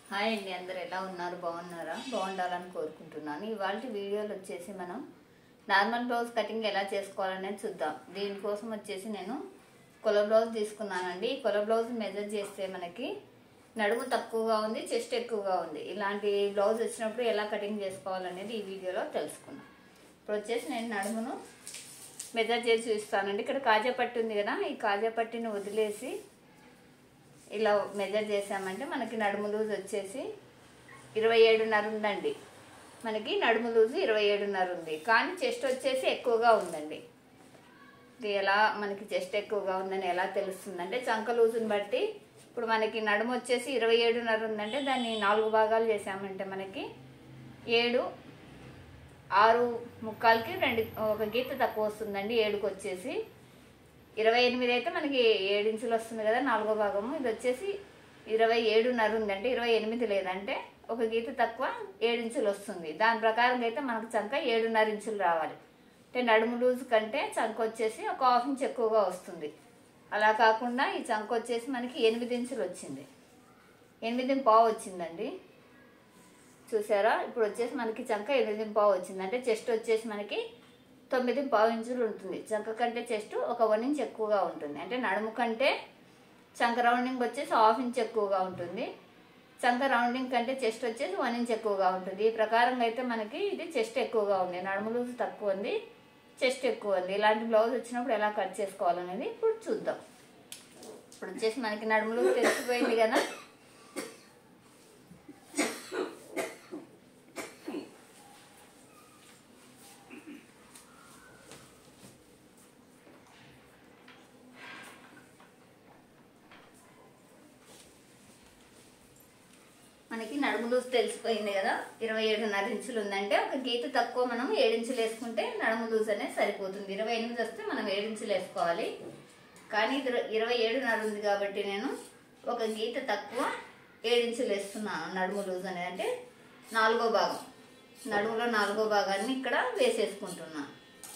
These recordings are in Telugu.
హాయ్ అండి అందరు ఎలా ఉన్నారు బాగున్నారా బాగుండాలని కోరుకుంటున్నాను ఇవాళ వీడియోలు వచ్చేసి మనం నార్మల్ బ్లౌజ్ కటింగ్ ఎలా చేసుకోవాలనేది చూద్దాం దీనికోసం వచ్చేసి నేను కొల బ్లౌజ్ తీసుకున్నానండి ఈ కొల బ్లౌజ్ మెజర్ చేస్తే మనకి నడుము తక్కువగా ఉంది చెస్ట్ ఎక్కువగా ఉంది ఇలాంటి బ్లౌజ్ వచ్చినప్పుడు ఎలా కటింగ్ చేసుకోవాలనేది ఈ వీడియోలో తెలుసుకున్నాం ఇప్పుడు వచ్చేసి నేను నడుమును మెజర్ చేసి చూపిస్తానండి ఇక్కడ కాజా పట్టి ఉంది కదా ఈ కాజా పట్టిని వదిలేసి ఇలా మెజర్ చేసామంటే మనకి నడుము లూజ్ వచ్చేసి ఇరవై ఏడున్నర ఉందండి మనకి నడుము లూజు ఇరవై ఏడున్నర ఉంది కానీ చెస్ట్ వచ్చేసి ఎక్కువగా ఉందండి ఇది ఎలా మనకి చెస్ట్ ఎక్కువగా ఉందని ఎలా తెలుస్తుందంటే చంక లూజుని బట్టి ఇప్పుడు మనకి నడుము వచ్చేసి ఇరవై ఏడున్నర ఉందంటే దాన్ని నాలుగు భాగాలు చేసామంటే మనకి ఏడు ఆరు ముక్కాలకి రెండు ఒక గీత తక్కువ వస్తుందండి ఏడుకి వచ్చేసి ఇరవై ఎనిమిది అయితే మనకి ఏడు ఇంచులు వస్తుంది కదా నాలుగో భాగము ఇది వచ్చేసి ఇరవై ఏడున్నర ఉందంటే ఇరవై ఎనిమిది లేదంటే ఒక గీత తక్కువ ఏడు ఇంచులు వస్తుంది దాని ప్రకారం అయితే మనకు చంక ఏడున్నర ఇంచులు రావాలి అంటే నడుము లూజు కంటే చంక వచ్చేసి ఒక హాఫ్ ఇంచ్ ఎక్కువగా వస్తుంది అలా కాకుండా ఈ చంక వచ్చేసి మనకి ఎనిమిది ఇంచులు వచ్చింది ఎనిమిది పావు వచ్చిందండి చూసారా ఇప్పుడు వచ్చేసి మనకి చంక ఎనిమిది పావు వచ్చింది అంటే చెస్ట్ వచ్చేసి మనకి తొమ్మిది పావు ఇంచులు ఉంటుంది చంక కంటే చెస్ట్ ఒక వన్ ఇంచ్ ఎక్కువగా ఉంటుంది అంటే నడుము కంటే చంక రౌండింగ్ వచ్చేసి హాఫ్ ఇంచ్ ఎక్కువగా ఉంటుంది చంక రౌండింగ్ కంటే చెస్ట్ వచ్చేసి వన్ ఇంచ్ ఎక్కువగా ఉంటుంది ఈ ప్రకారంగా అయితే మనకి ఇది చెస్ట్ ఎక్కువగా ఉంది నడుము లూజ్ తక్కువ ఉంది చెస్ట్ ఎక్కువ ఉంది ఇలాంటి బ్లౌజ్ వచ్చినప్పుడు ఎలా కట్ చేసుకోవాలనేది ఇప్పుడు చూద్దాం ఇప్పుడు వచ్చేసి మనకి నడుము లూజ్ తెలిసిపోయింది కదా మనకి నడుము లూజ్ తెలిసిపోయింది కదా ఇరవై ఏడున్నర ఇంచులు ఉందంటే ఒక గీత తక్కువ మనం ఏడించులు వేసుకుంటే నడుము లూజ్ అనేది సరిపోతుంది ఇరవై ఎనిమిది వస్తే మనం ఏడించులు వేసుకోవాలి కానీ ఇది ఇరవై ఏడున్నర ఉంది కాబట్టి నేను ఒక గీత తక్కువ ఏడించులు వేస్తున్నాను నడుము లూజ్ అనేది అంటే నాలుగో భాగం నడుములో నాలుగో భాగాన్ని ఇక్కడ వేసేసుకుంటున్నాను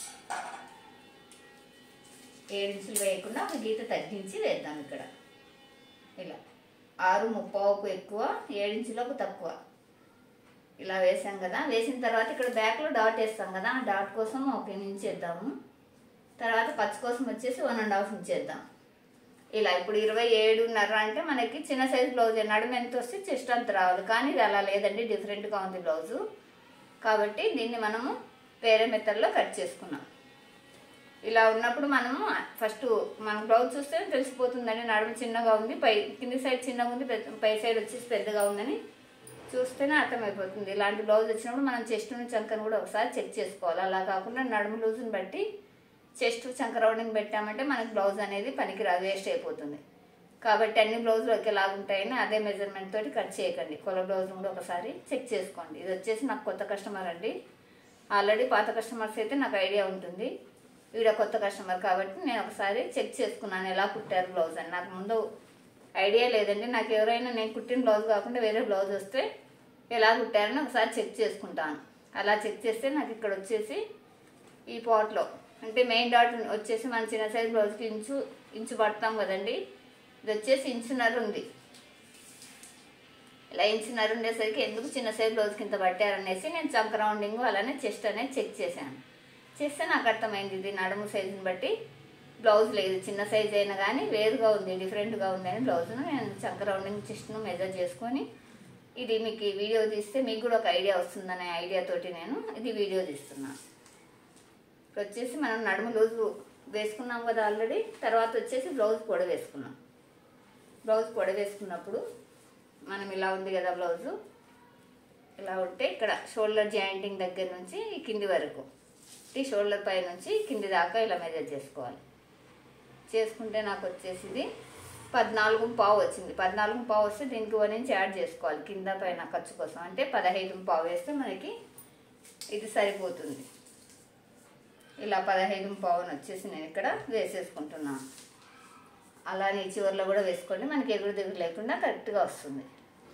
ఏడించులు వేయకుండా ఒక గీత తగ్గించి వేద్దాం ఇక్కడ ఇలా ఆరు ముప్పావుకు ఎక్కువ ఏడించులకు తక్కువ ఇలా వేసాం కదా వేసిన తర్వాత ఇక్కడ బ్యాక్లో డాట్ వేస్తాం కదా ఆ డాట్ కోసం ఒక ఇంచ్ వేద్దాము తర్వాత పచ్చి కోసం వచ్చేసి వన్ అండ్ హాఫ్ ఇంచ్ వేద్దాం ఇలా ఇప్పుడు ఇరవై ఏడున్నర అంటే మనకి చిన్న సైజ్ బ్లౌజ్ నడుము ఎంత వస్తే చెస్ట్ అంత రావాలి కానీ ఇది అలా లేదండి డిఫరెంట్గా ఉంది బ్లౌజు కాబట్టి దీన్ని మనము వేరే మెథడ్లో కట్ చేసుకున్నాం ఇలా ఉన్నప్పుడు మనము ఫస్ట్ మన బ్లౌజ్ చూస్తే తెలిసిపోతుందండి నడుము చిన్నగా ఉంది పై కింది సైడ్ చిన్నగా ఉంది పెద్ద పై సైడ్ వచ్చేసి పెద్దగా ఉందని చూస్తేనే అర్థమైపోతుంది ఇలాంటి బ్లౌజ్ వచ్చినప్పుడు మనం చెస్ట్ చంకను కూడా ఒకసారి చెక్ చేసుకోవాలి అలా కాకుండా నడుము లూజుని బట్టి చెస్ట్ చంక రౌండింగ్ పెట్టామంటే మనకి బ్లౌజ్ అనేది పనికిరాదు వేస్ట్ అయిపోతుంది కాబట్టి అన్ని బ్లౌజులు ఒకేలాగా ఉంటాయని అదే మెజర్మెంట్ తోటి కట్ చేయకండి కొల బ్లౌజ్ కూడా ఒకసారి చెక్ చేసుకోండి ఇది వచ్చేసి నాకు కొత్త కస్టమర్ అండి ఆల్రెడీ పాత కస్టమర్స్ అయితే నాకు ఐడియా ఉంటుంది వీడ కొత్త కస్టమర్ కాబట్టి నేను ఒకసారి చెక్ చేసుకున్నాను ఎలా కుట్టారు బ్లౌజ్ అని నాకు ముందు ఐడియా లేదండి నాకు ఎవరైనా నేను కుట్టిన బ్లౌజ్ కాకుండా వేరే బ్లౌజ్ వస్తే ఎలా కుట్టారని ఒకసారి చెక్ చేసుకుంటాను అలా చెక్ చేస్తే నాకు ఇక్కడ వచ్చేసి ఈ పాట్లో అంటే మెయిన్ డాట్ వచ్చేసి మన చిన్న సైజ్ బ్లౌజ్కి ఇంచు ఇంచు పడతాం కదండి ఇది వచ్చేసి ఇంచున్నర ఉంది ఇలా ఇంచున్నర ఉండేసరికి ఎందుకు చిన్న సైజ్ బ్లౌజ్కి ఇంత పట్టారనేసి నేను చంక రౌండింగ్ అలానే చెస్ట్ అనేది చెక్ చేశాను చేస్తే నాకు అర్థమైంది ఇది నడుము సైజుని బట్టి బ్లౌజ్ లేదు చిన్న సైజ్ అయినా కానీ వేరుగా ఉంది డిఫరెంట్గా ఉంది అని బ్లౌజ్ను నేను చంక రౌండింగ్ చెస్ట్ను మెజర్ చేసుకొని ఇది మీకు ఈ వీడియో తీస్తే మీకు కూడా ఒక ఐడియా వస్తుందనే ఐడియాతోటి నేను ఇది వీడియో తీస్తున్నాను ఇప్పుడు వచ్చేసి మనం నడుము లూజు వేసుకున్నాం కదా ఆల్రెడీ తర్వాత వచ్చేసి బ్లౌజ్ పొడ వేసుకున్నాం బ్లౌజ్ పొడ వేసుకున్నప్పుడు మనం ఇలా ఉంది కదా బ్లౌజు ఇలా ఉంటే ఇక్కడ షోల్డర్ జాయింటింగ్ దగ్గర నుంచి ఈ కింది వరకు ఈ షోల్డర్ పై నుంచి కింది దాకా ఇలా మెజర్ చేసుకోవాలి చేసుకుంటే నాకు వచ్చేసి ఇది పద్నాలుగు పావు వచ్చింది పద్నాలుగు పావు వస్తే దీనికి వన్ ఇంచ్ యాడ్ చేసుకోవాలి కింద పైన ఖర్చు కోసం అంటే పదహైదు పావు వేస్తే మనకి ఇది సరిపోతుంది ఇలా పదహైదు పావుని వచ్చేసి నేను ఇక్కడ వేసేసుకుంటున్నాను అలానే ఈ చివరిలో కూడా వేసుకోండి మనకి ఎగురు దిగురు లేకుండా కరెక్ట్గా వస్తుంది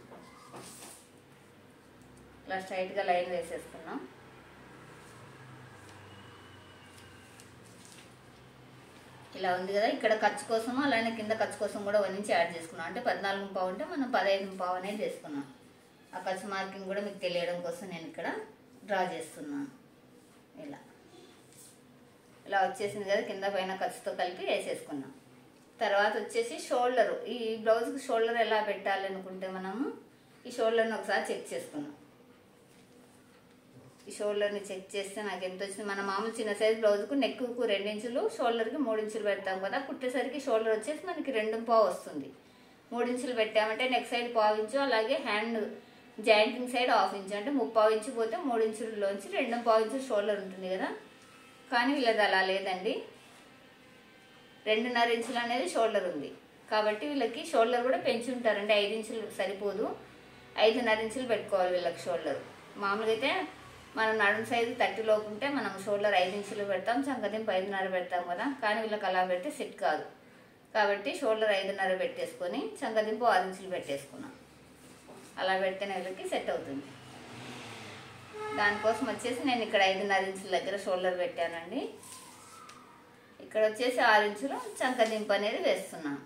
ఇలా స్ట్రైట్గా లైన్ వేసేసుకున్నాం ఇలా ఉంది కదా ఇక్కడ ఖర్చు కోసం అలానే కింద ఖర్చు కోసం కూడా వన్ నుంచి యాడ్ చేసుకున్నాం అంటే పద్నాలుగు పావు అంటే మనం పదహైదు పావు అనేది చేసుకున్నాం ఆ ఖర్చు మార్కింగ్ కూడా మీకు తెలియడం కోసం నేను ఇక్కడ డ్రా చేస్తున్నాను ఇలా ఇలా వచ్చేసింది కదా కింద పైన ఖర్చుతో కలిపి వేసేసుకున్నాం తర్వాత వచ్చేసి షోల్డర్ ఈ బ్లౌజ్కి షోల్డర్ ఎలా పెట్టాలి అనుకుంటే మనము ఈ షోల్డర్ని ఒకసారి చెక్ చేసుకున్నాం ఈ షోల్డర్ని చెక్ చేస్తే నాకు ఎంత వచ్చింది మన మామూలు చిన్న సైజ్ బ్లౌజ్కు నెక్కు రెండు ఇంచులు షోల్డర్కి మూడు ఇంచులు పెడతాం కదా కుట్టేసరికి షోల్డర్ వచ్చేసి మనకి రెండు పావు వస్తుంది మూడు ఇంచులు పెట్టామంటే నెక్ సైడ్ పావు ఇంచు అలాగే hand jointing side half inch అంటే ముప్పావు ఇంచు పోతే మూడు ఇంచులలోంచి రెండు పావు ఇంచు షోల్డర్ ఉంటుంది కదా కానీ వీళ్ళది అలా లేదండి రెండున్నర ఇంచులు అనేది షోల్డర్ ఉంది కాబట్టి వీళ్ళకి షోల్డర్ కూడా పెంచి ఉంటారండి ఐదు ఇంచులు సరిపోదు ఐదున్నర ఇంచులు పెట్టుకోవాలి వీళ్ళకి షోల్డర్ మామూలుగా అయితే మనం నడుము సైజు థర్టీ లోపు ఉంటే మనం షోల్డర్ ఐదు ఇంచులు పెడతాం చంకదింపు ఐదున్నర పెడతాం కదా కానీ వీళ్ళకి అలా పెడితే సెట్ కాదు కాబట్టి షోల్డర్ ఐదున్నర పెట్టేసుకొని చంకదింపు ఆరు ఇంచులు పెట్టేసుకున్నాం అలా పెడితేనే వీళ్ళకి సెట్ అవుతుంది దానికోసం వచ్చేసి నేను ఇక్కడ ఐదున్నర ఇంచుల దగ్గర షోల్డర్ పెట్టానండి ఇక్కడ వచ్చేసి ఆరు ఇంచులు చంకదింపు అనేది వేస్తున్నాను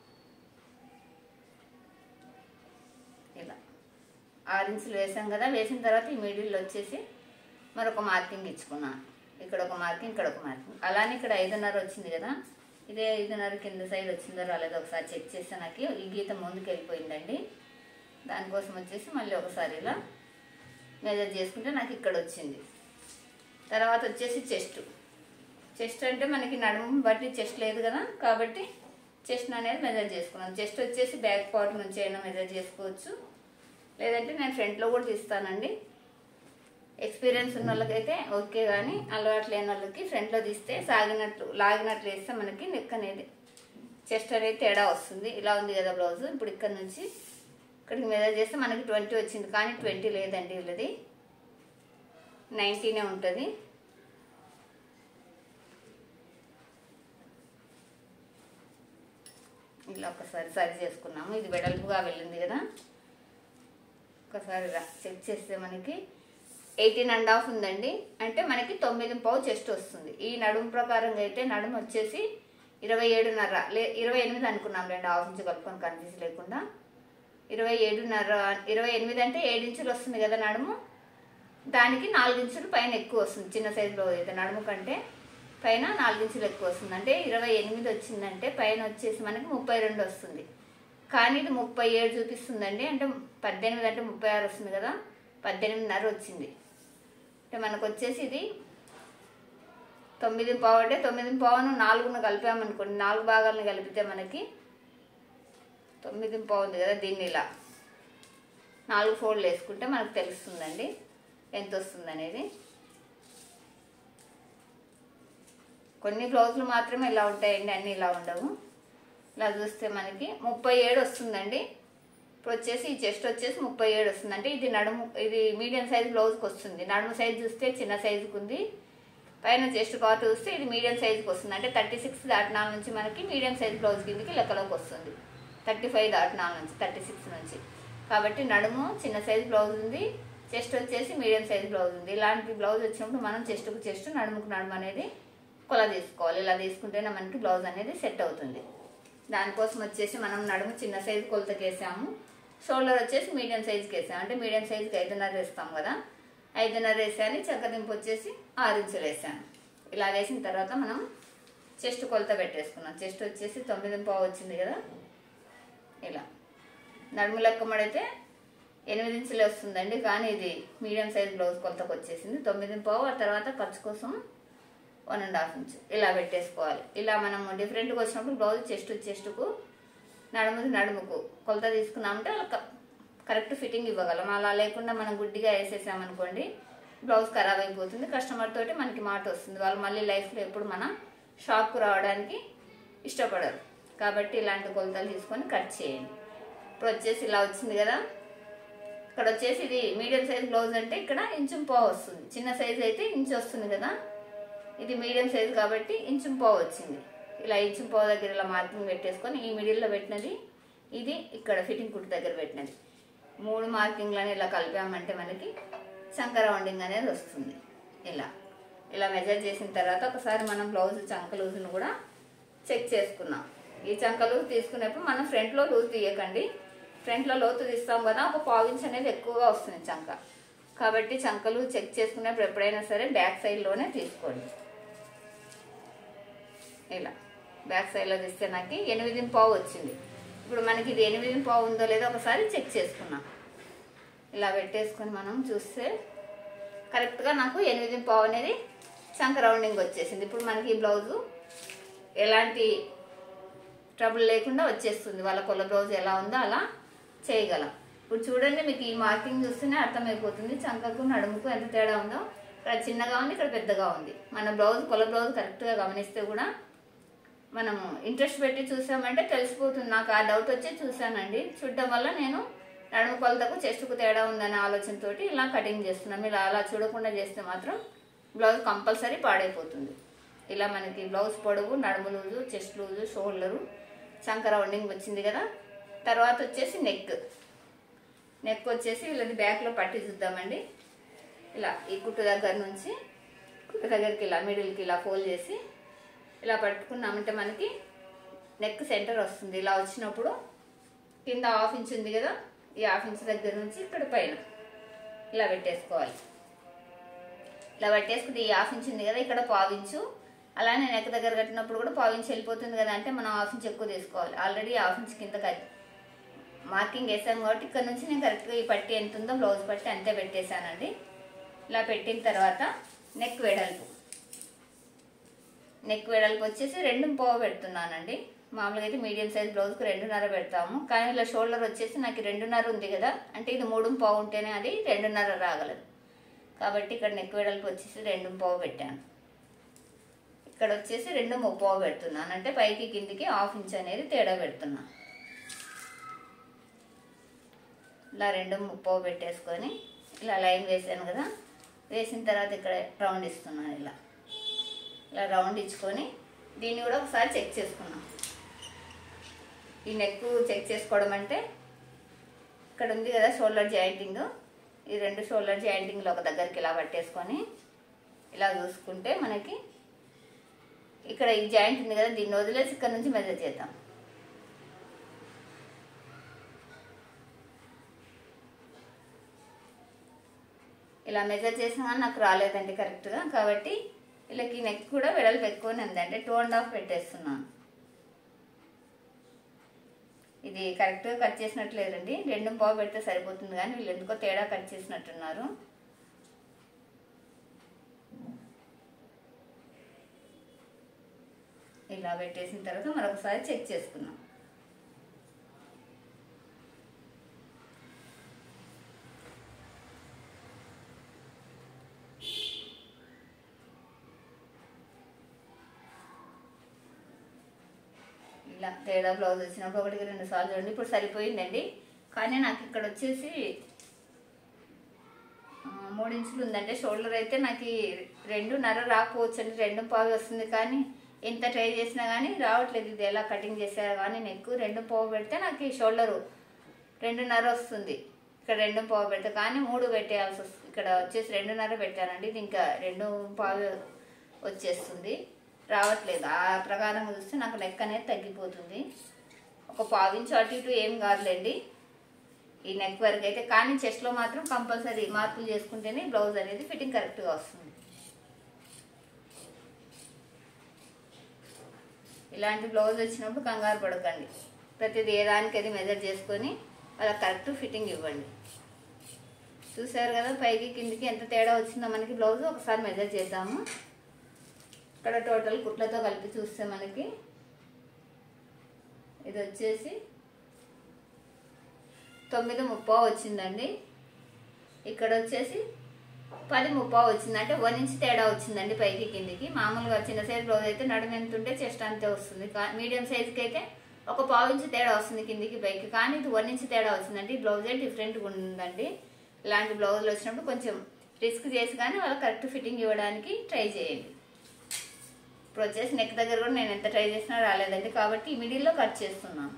ఇలా ఆరు ఇంచులు వేసాం కదా వేసిన తర్వాత ఈ మిడిల్లో వచ్చేసి మరొక మార్కింగ్ ఇచ్చుకున్నాను ఇక్కడ ఒక మార్కింగ్ ఇక్కడ ఒక మార్కింగ్ అలానే ఇక్కడ ఐదున్నర వచ్చింది కదా ఇదే ఐదున్నర కింద సైడ్ వచ్చిందో రాలేదో ఒకసారి చెక్ చేస్తే నాకు ఈ గీత ముందుకు వెళ్ళిపోయిందండి దానికోసం వచ్చేసి మళ్ళీ ఒకసారి ఇలా మెజర్ చేసుకుంటే నాకు ఇక్కడ వచ్చింది తర్వాత వచ్చేసి చెస్ట్ చెస్ట్ అంటే మనకి నడుము బట్టి చెస్ట్ లేదు కదా కాబట్టి చెస్ట్ అనేది మెజర్ చేసుకున్నాను చెస్ట్ వచ్చేసి బ్యాక్ పార్ట్ నుంచి అయినా మెజర్ చేసుకోవచ్చు లేదంటే నేను ఫ్రంట్లో కూడా తీస్తానండి ఎక్స్పీరియన్స్ ఉన్న వాళ్ళకైతే ఓకే కానీ అలవాటు లేని వాళ్ళకి ఫ్రంట్లో తీస్తే సాగినట్లు లాగినట్లు వేస్తే మనకి నెక్ అనేది చెస్ట్ అనేది తేడా వస్తుంది ఇలా ఉంది కదా బ్లౌజ్ ఇప్పుడు ఇక్కడ నుంచి ఇక్కడికి మెజర్ చేస్తే మనకి ట్వంటీ వచ్చింది కానీ ట్వంటీ లేదండి వీళ్ళది నైంటీనే ఉంటుంది ఇలా ఒకసారి సరి చేసుకున్నాము ఇది వెడల్పుగా వెళ్ళింది కదా ఒకసారి రా- చెక్ చేస్తే మనకి ఎయిటీన్ అండ్ హాఫ్ ఉందండి అంటే మనకి తొమ్మిది పావు చెస్ట్ వస్తుంది ఈ నడుము ప్రకారంగా అయితే నడుము వచ్చేసి ఇరవై ఏడున్నర లే ఇరవై ఎనిమిది అనుకున్నాం రెండు హాఫ్ ఇంచు కలుపుకొని కన్ఫ్యూజ్ లేకుండా ఇరవై ఏడున్నర ఇరవై ఎనిమిది అంటే ఏడు ఇంచులు వస్తుంది కదా నడుము దానికి నాలుగు ఇంచులు పైన ఎక్కువ వస్తుంది చిన్న సైజులో అయితే నడుము కంటే పైన నాలుగు ఇంచులు ఎక్కువ వస్తుంది అంటే ఇరవై ఎనిమిది వచ్చిందంటే పైన వచ్చేసి మనకి ముప్పై రెండు వస్తుంది కానీ ఇది ముప్పై ఏడు చూపిస్తుందండి అంటే పద్దెనిమిది అంటే ముప్పై ఆరు వస్తుంది కదా పద్దెనిమిదిన్నర వచ్చింది అంటే మనకు వచ్చేసి ఇది తొమ్మిది పావు అంటే తొమ్మిది పావును నాలుగును కలిపామనుకోండి నాలుగు భాగాలను కలిపితే మనకి తొమ్మిది పావు ఉంది కదా దీన్ని ఇలా నాలుగు ఫోల్డ్లు వేసుకుంటే మనకు తెలుస్తుందండి ఎంత వస్తుంది అనేది కొన్ని బ్లౌజులు మాత్రమే ఇలా ఉంటాయండి అన్నీ ఇలా ఉండవు ఇలా చూస్తే మనకి ముప్పై ఏడు వస్తుందండి ఇప్పుడు వచ్చేసి ఈ చెస్ట్ వచ్చేసి ముప్పై ఏడు వస్తుంది అంటే ఇది నడుము ఇది మీడియం సైజ్ బ్లౌజ్కి వస్తుంది నడుము సైజ్ చూస్తే చిన్న సైజుకి ఉంది పైన చెస్ట్ కాత చూస్తే ఇది మీడియం సైజుకి వస్తుంది అంటే థర్టీ సిక్స్ దాటినాల నుంచి మనకి మీడియం సైజ్ బ్లౌజ్ కిందకి లెక్కలోకి వస్తుంది థర్టీ ఫైవ్ దాటినాల నుంచి థర్టీ సిక్స్ నుంచి కాబట్టి నడుము చిన్న సైజ్ బ్లౌజ్ ఉంది చెస్ట్ వచ్చేసి మీడియం సైజ్ బ్లౌజ్ ఉంది ఇలాంటి బ్లౌజ్ వచ్చినప్పుడు మనం చెస్ట్కు చెస్ట్ నడుముకు నడుము అనేది కొల తీసుకోవాలి ఇలా తీసుకుంటేనే మనకి బ్లౌజ్ అనేది సెట్ అవుతుంది దానికోసం వచ్చేసి మనం నడుము చిన్న సైజు కొలతకి వేసాము షోల్డర్ వచ్చేసి మీడియం సైజుకి వేసాము అంటే మీడియం సైజుకి ఐదున్నర వేస్తాం కదా ఐదున్నర వేసాను చక్కదింపు వచ్చేసి ఆరు ఇంచులు వేసాను ఇలా వేసిన తర్వాత మనం చెస్ట్ కొలత పెట్టేసుకున్నాం చెస్ట్ వచ్చేసి తొమ్మిది పావు వచ్చింది కదా ఇలా నడుము లెక్క మడితే ఎనిమిది ఇంచులు వస్తుందండి కానీ ఇది మీడియం సైజ్ బ్లౌజ్ కొలతకు వచ్చేసింది తొమ్మిది పావు ఆ తర్వాత ఖర్చు కోసం వన్ అండ్ హాఫ్ ఇంచ్ ఇలా పెట్టేసుకోవాలి ఇలా మనం డిఫరెంట్గా వచ్చినప్పుడు బ్లౌజ్ చెస్ట్ చెస్ట్కు నడుముకి నడుముకు కొలత తీసుకున్నామంటే అలా క- కరెక్ట్ ఫిట్టింగ్ ఇవ్వగలం అలా లేకుండా మనం గుడ్డిగా వేసేసామనుకోండి బ్లౌజ్ ఖరాబ్ అయిపోతుంది కస్టమర్ తోటి మనకి మాట వస్తుంది వాళ్ళు మళ్ళీ లైఫ్లో ఎప్పుడు మన షాప్కు రావడానికి ఇష్టపడరు కాబట్టి ఇలాంటి కొలతలు తీసుకొని కట్ చేయండి ఇప్పుడు వచ్చేసి ఇలా వచ్చింది కదా ఇక్కడ వచ్చేసి ఇది మీడియం సైజ్ బ్లౌజ్ అంటే ఇక్కడ ఇంచు పావు వస్తుంది చిన్న సైజ్ అయితే ఇంచు వస్తుంది కదా ఇది మీడియం సైజ్ కాబట్టి ఇంచు పావు వచ్చింది ఇలా ఇంచు పావు దగ్గర ఇలా మార్కింగ్ పెట్టేసుకొని ఈ మిడిల్లో పెట్టినది ఇది ఇక్కడ ఫిట్టింగ్ కుట్టు దగ్గర పెట్టినది మూడు మార్కింగ్లని ఇలా కలిపామంటే మనకి చంక రౌండింగ్ అనేది వస్తుంది ఇలా ఇలా మెజర్ చేసిన తర్వాత ఒకసారి మనం బ్లౌజ్ చంక లూజ్ను కూడా చెక్ చేసుకున్నాం ఈ చంక లూజ్ తీసుకునేప్పుడు మనం ఫ్రంట్లో లూజ్ తీయకండి ఫ్రంట్లో లోతు తీస్తాం కదా ఒక పావు ఇంచ్ అనేది ఎక్కువగా వస్తుంది చంక కాబట్టి చంకలు చెక్ చేసుకున్నప్పుడు ఎప్పుడైనా సరే బ్యాక్ సైడ్లోనే తీసుకోండి ఇలా బ్యాక్ సైడ్లో తీస్తే నాకు ఎనిమిది పావు వచ్చింది ఇప్పుడు మనకి ఇది ఎనిమిది పావు ఉందో లేదో ఒకసారి చెక్ చేసుకున్నాం ఇలా పెట్టేసుకొని మనం చూస్తే కరెక్ట్గా నాకు ఎనిమిది పావు అనేది చంక రౌండింగ్ వచ్చేసింది ఇప్పుడు మనకి ఈ బ్లౌజు ఎలాంటి ట్రబుల్ లేకుండా వచ్చేస్తుంది వాళ్ళ కొల్ల బ్లౌజ్ ఎలా ఉందో అలా చేయగలం ఇప్పుడు చూడండి మీకు ఈ మార్కింగ్ చూస్తేనే అర్థమైపోతుంది చంకకు నడుముకు ఎంత తేడా ఉందో ఇక్కడ చిన్నగా ఉంది ఇక్కడ పెద్దగా ఉంది మన బ్లౌజ్ కొల బ్లౌజ్ కరెక్ట్గా గమనిస్తే కూడా మనము ఇంట్రెస్ట్ పెట్టి చూసామంటే తెలిసిపోతుంది నాకు ఆ డౌట్ వచ్చి చూసానండి చూడడం వల్ల నేను నడుము కొలతకు చెస్ట్కు తేడా ఉందనే ఆలోచనతోటి ఇలా కటింగ్ చేస్తున్నాం ఇలా అలా చూడకుండా చేస్తే మాత్రం బ్లౌజ్ కంపల్సరీ పాడైపోతుంది ఇలా మనకి బ్లౌజ్ పొడవు నడుము లూజు చెస్ట్ లూజు షోల్డరు చంక రౌండింగ్ వచ్చింది కదా తర్వాత వచ్చేసి నెక్ నెక్ వచ్చేసి వీళ్ళది బ్యాక్లో పట్టి చూద్దామండి ఇలా ఈ కుట్టు దగ్గర నుంచి కుట్టు దగ్గరికి ఇలా మిడిల్కి ఇలా ఫోల్డ్ చేసి ఇలా పట్టుకున్నామంటే మనకి నెక్ సెంటర్ వస్తుంది ఇలా వచ్చినప్పుడు కింద హాఫ్ ఇంచ్ ఉంది కదా ఈ హాఫ్ ఇంచ్ దగ్గర నుంచి ఇక్కడ పైన ఇలా పెట్టేసుకోవాలి ఇలా పెట్టేసుకుంటే ఈ హాఫ్ ఇంచ్ ఉంది కదా ఇక్కడ పావించు అలానే నెక్ దగ్గర కట్టినప్పుడు కూడా పావించి వెళ్ళిపోతుంది కదా అంటే మనం హాఫ్ ఇంచ్ ఎక్కువ తీసుకోవాలి ఆల్రెడీ హాఫ్ ఇంచ్ కింద కట్ మార్కింగ్ వేసాం కాబట్టి ఇక్కడ నుంచి నేను కరెక్ట్గా ఈ పట్టి ఎంత ఉందో బ్లౌజ్ పట్టి అంతే పెట్టేశానండి ఇలా పెట్టిన తర్వాత నెక్ వెడల్పు నెక్ వెడల్పు వచ్చేసి రెండు పావు పెడుతున్నానండి మామూలుగా అయితే మీడియం సైజ్ బ్లౌజ్కి రెండున్నర పెడతాము కానీ ఇలా షోల్డర్ వచ్చేసి నాకు రెండున్నర ఉంది కదా అంటే ఇది మూడు పావు ఉంటేనే అది రెండున్నర రాగలదు కాబట్టి ఇక్కడ నెక్ వెడల్పు వచ్చేసి రెండు పావు పెట్టాను ఇక్కడ వచ్చేసి రెండు ముప్పావు పెడుతున్నాను అంటే పైకి కిందికి హాఫ్ ఇంచ్ అనేది తేడా పెడుతున్నాను ఇలా రెండు ముప్పావు పెట్టేసుకొని ఇలా లైన్ వేసాను కదా వేసిన తర్వాత ఇక్కడ రౌండ్ ఇస్తున్నాను ఇలా ఇలా రౌండ్ ఇచ్చుకొని దీన్ని కూడా ఒకసారి చెక్ చేసుకున్నాం ఈ నెక్ చెక్ చేసుకోవడం అంటే ఇక్కడ ఉంది కదా షోల్డర్ జాయింటింగ్ ఈ రెండు షోల్డర్ జాయింటింగ్లో ఒక దగ్గరికి ఇలా పట్టేసుకొని ఇలా చూసుకుంటే మనకి ఇక్కడ ఈ జాయింట్ ఉంది కదా దీన్ని వదిలేసి ఇక్కడ నుంచి మెజర్ చేద్దాం ఇలా మెజర్ చేసినా కానీ నాకు రాలేదండి కరెక్ట్గా కాబట్టి వీళ్ళకి నెక్ కూడా వెడల్పు ఎక్కువనే ఉంది అంటే టూ అండ్ హాఫ్ పెట్టేస్తున్నాను ఇది కరెక్ట్గా కట్ చేసినట్లేదండి రెండు పావు పెడితే సరిపోతుంది కానీ వీళ్ళు ఎందుకో తేడా కట్ చేసినట్టున్నారు ఇలా పెట్టేసిన తర్వాత మరొకసారి చెక్ చేసుకున్నాం ఇలా తేడా బ్లౌజ్ వచ్చినప్పుడు ఒకటికి రెండు సార్లు చూడండి ఇప్పుడు సరిపోయిందండి కానీ నాకు ఇక్కడ వచ్చేసి ఆ, మూడు ఇంచులు ఉందంటే షోల్డర్ అయితే నాకు రెండున్నర రాకపోవచ్చు అండి రెండు పావు వస్తుంది కానీ ఎంత ట్రై చేసినా కానీ రావట్లేదు ఇది ఎలా కటింగ్ చేశారు కానీ నెక్ రెండు పావు పెడితే నాకు ఈ షోల్డరు రెండున్నర వస్తుంది ఇక్కడ రెండు పావు పెడితే కానీ మూడు పెట్టేయాల్సి వస్తుంది ఇక్కడ వచ్చేసి రెండున్నర పెట్టానండి ఇది ఇంకా రెండు పావు వచ్చేస్తుంది రావట్లేదు ఆ ప్రకారం చూస్తే నాకు నెక్ అనేది తగ్గిపోతుంది ఒక పావించు అటు ఇటు ఏం కాదులేండి ఈ నెక్ వరకు అయితే కానీ చెస్ట్లో మాత్రం కంపల్సరీ మార్పులు చేసుకుంటేనే బ్లౌజ్ అనేది ఫిట్టింగ్ కరెక్ట్గా వస్తుంది ఇలాంటి బ్లౌజ్ వచ్చినప్పుడు కంగారు పడకండి ప్రతిదీ ఏ దానికి అది మెజర్ చేసుకొని వాళ్ళకి కరెక్ట్ ఫిట్టింగ్ ఇవ్వండి చూసారు కదా పైకి కిందికి ఎంత తేడా వచ్చిందో మనకి బ్లౌజ్ ఒకసారి మెజర్ చేద్దాము ఇక్కడ టోటల్ కుట్లతో కలిపి చూస్తే మనకి ఇది వచ్చేసి తొమ్మిది ముప్పావు వచ్చిందండి ఇక్కడ వచ్చేసి పది ముప్పావు వచ్చింది అంటే వన్ ఇంచ్ తేడా వచ్చిందండి పైకి కిందికి మామూలుగా చిన్న సైజ్ బ్లౌజ్ అయితే నడుము ఎంత ఉంటే చెస్ట్ అంతే వస్తుంది కా- మీడియం సైజ్కి అయితే ఒక పావు ఇంచు తేడా వస్తుంది కిందికి పైకి కానీ ఇది వన్ ఇంచ్ తేడా వచ్చిందండి ఈ బ్లౌజే డిఫరెంట్గా ఉందండి ఇలాంటి బ్లౌజులు వచ్చినప్పుడు కొంచెం రిస్క్ చేసి కానీ వాళ్ళకి కరెక్ట్ ఫిట్టింగ్ ఇవ్వడానికి ట్రై చేయండి ఇప్పుడు వచ్చేసి నెక్ దగ్గర కూడా నేను ఎంత ట్రై చేసినా రాలేదండి కాబట్టి ఈ మిడిల్లో కట్ చేస్తున్నాను